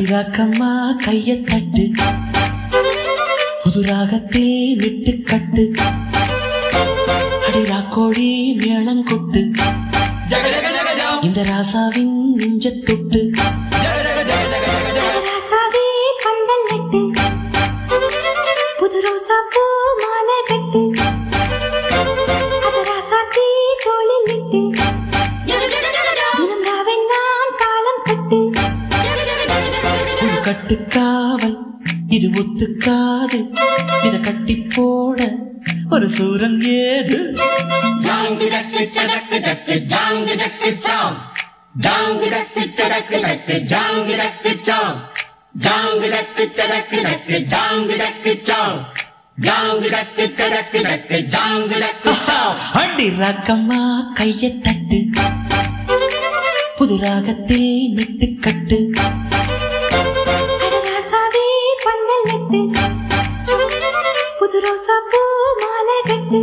அடிராக்கம்மா கைய தட்டு புது ராகத்தில் விட்டு கட்டு அடிராக்கோழி மேளம் கொட்டு இந்த ராசாவின் நெஞ்ச தொட்டு ராசாவே பந்தல் நட்டு புது ரோசா பூ மாலை கட்டு அத ராசாத்தி தோளில் விட்டு தினம் ராவெல்லாம் தாளம் கட்டு ஒரு கட்டுக்காவல் இது ஒத்துக்காது இத கட்டி போட ஒரு சூரன் ஏது அடி ராக்கம்மா கைய தட்டு புது ராகத்தில் மெட்டு கட்டு அட ராசாவே பந்தல் நட்டு புது ரோசா பூ மாலை கட்டு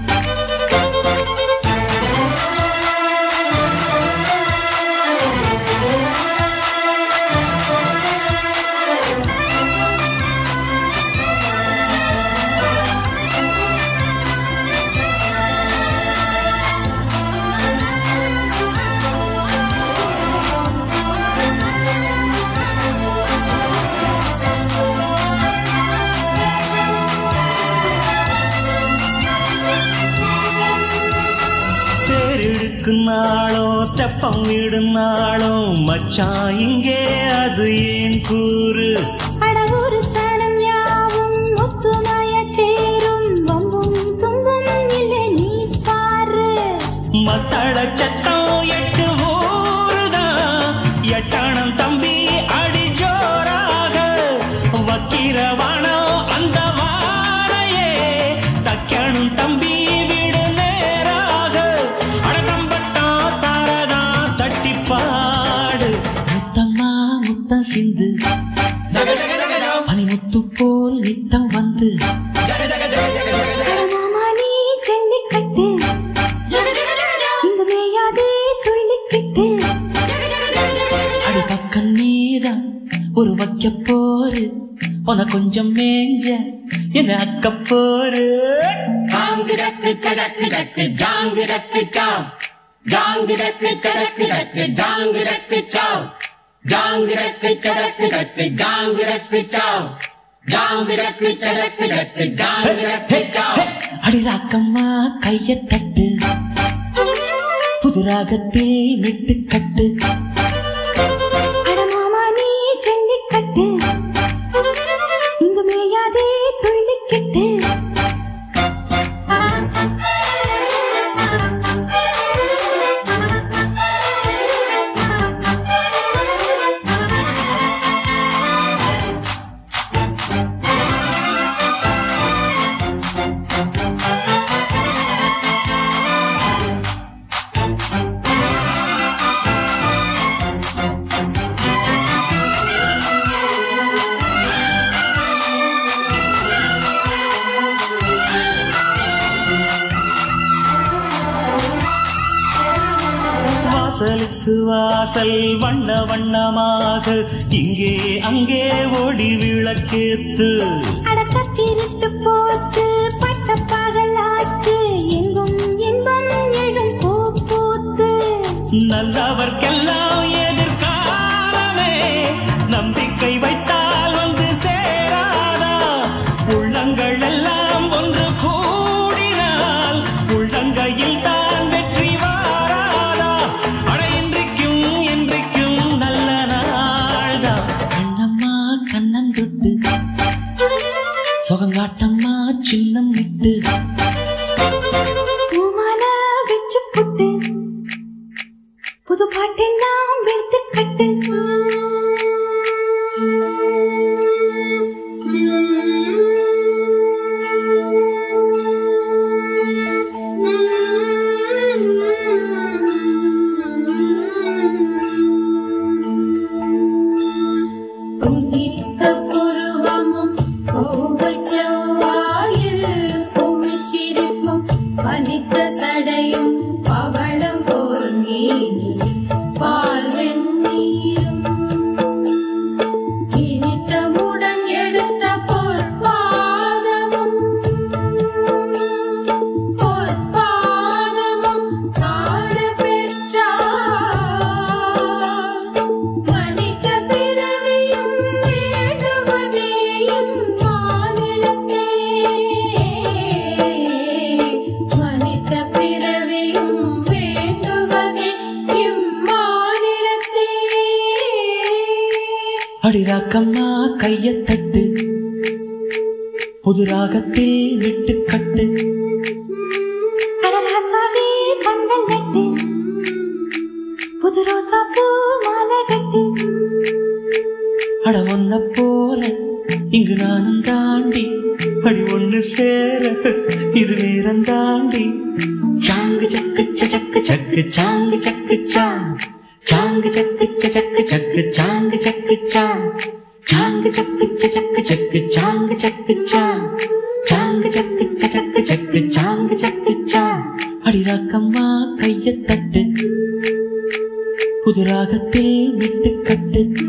தேரெடுக்கும் நாளோ தெப்பம் விடும் நாளோ மச்சான் இங்கே அது ஏன் கூறு அட ஒரு சனம் யாவும் ஒத்துமைய சேரும் வம்பும் தும்பும் இல்லை நீ பாரு மத்தள சத்தம் எட்டு ஊருதான் எட்டணம் தம்பி அடி ஜோராக வக்கிரவானம் அந்த வாரையே தக்கணும் தம்பி விடு நேராக அடக்கம்பட்டம் தாரதா தட்டி பாடு முத்தம்மா முத்தம் சிந்து பனிமுத்து போல் நித்தம் வந்து அட மாமா நீ ஜல்லிக்கட்டு இங்கு மேயாதே துள்ளிக்கிட்டு அடி பக்கம் நீதான் ஒரு வைக்க போரு உன கொஞ்சம் மேஞ்ச என்ன அக்க போரு அடி ராக்கம்மா கைய தட்டு புது ராகத்தில் மெட்டு கட்டு அட மாமா நீ ஜல்லிக்கட்டு இங்கு மேயாதே துள்ளிக்கிட்டு வாசலுக்கு வாசல் வண்ண வண்ணமாக இங்கே அங்கே ஓடி விளக்கேத்து அடக்கத்திருட்டு போச்சு பட்ட பகலாச்சு எங்கும் இன்பம் எழும் பூ பூத்து நல்லவர்க்கெல்லாம் எதிர்காலமே நம்பிக்கை வைத்தால் வந்து சேராதா உள்ளங்கள் எல்லாம் ஒன்று கூடினால் உள்ளங்கையில் தான் வெற்றி வாராதா அட இன்றைக்கும் இன்றைக்கும் நல்ல நாள்தான் கண்ணம்மா கண்ணன் தொட்டு சுகங்காட்டம்மா சின்னம் விட்டு பூமாலை வச்சு புட்டு புது பாட்டெல்லாம் வெளுத்து கட்டு உதித்த புருவமும் கோவைச் செவ்வாயில் பூமிச் கைய தட்டு புது ராகத்தில் விட்டு கட்டு அடராசாவே பந்தல் நட்டு புது ரோசா பூ மாலை கட்டு அட ஒன்ன போல இங்கு நானும் தாண்டி அடி ஒண்ணு சேர இது நேரம் தாண்டி சாங்கு சக்கு ச சக்கு சக்கு சாங்கு சக்கு சா சாங்கு சக்கு ச சக்கு சக்கு சாங்கு சக்கு சா சாங்கு சக்கு ச சக்கு சக்கு சாங்கு சக்கு சா சாங்கு சக்கு ச சக்கு சக்கு சாங்கு சக்கு சா அடி ராக்கம்மா கைய தட்டு புது ராகத்தில் விட்டு கட்டு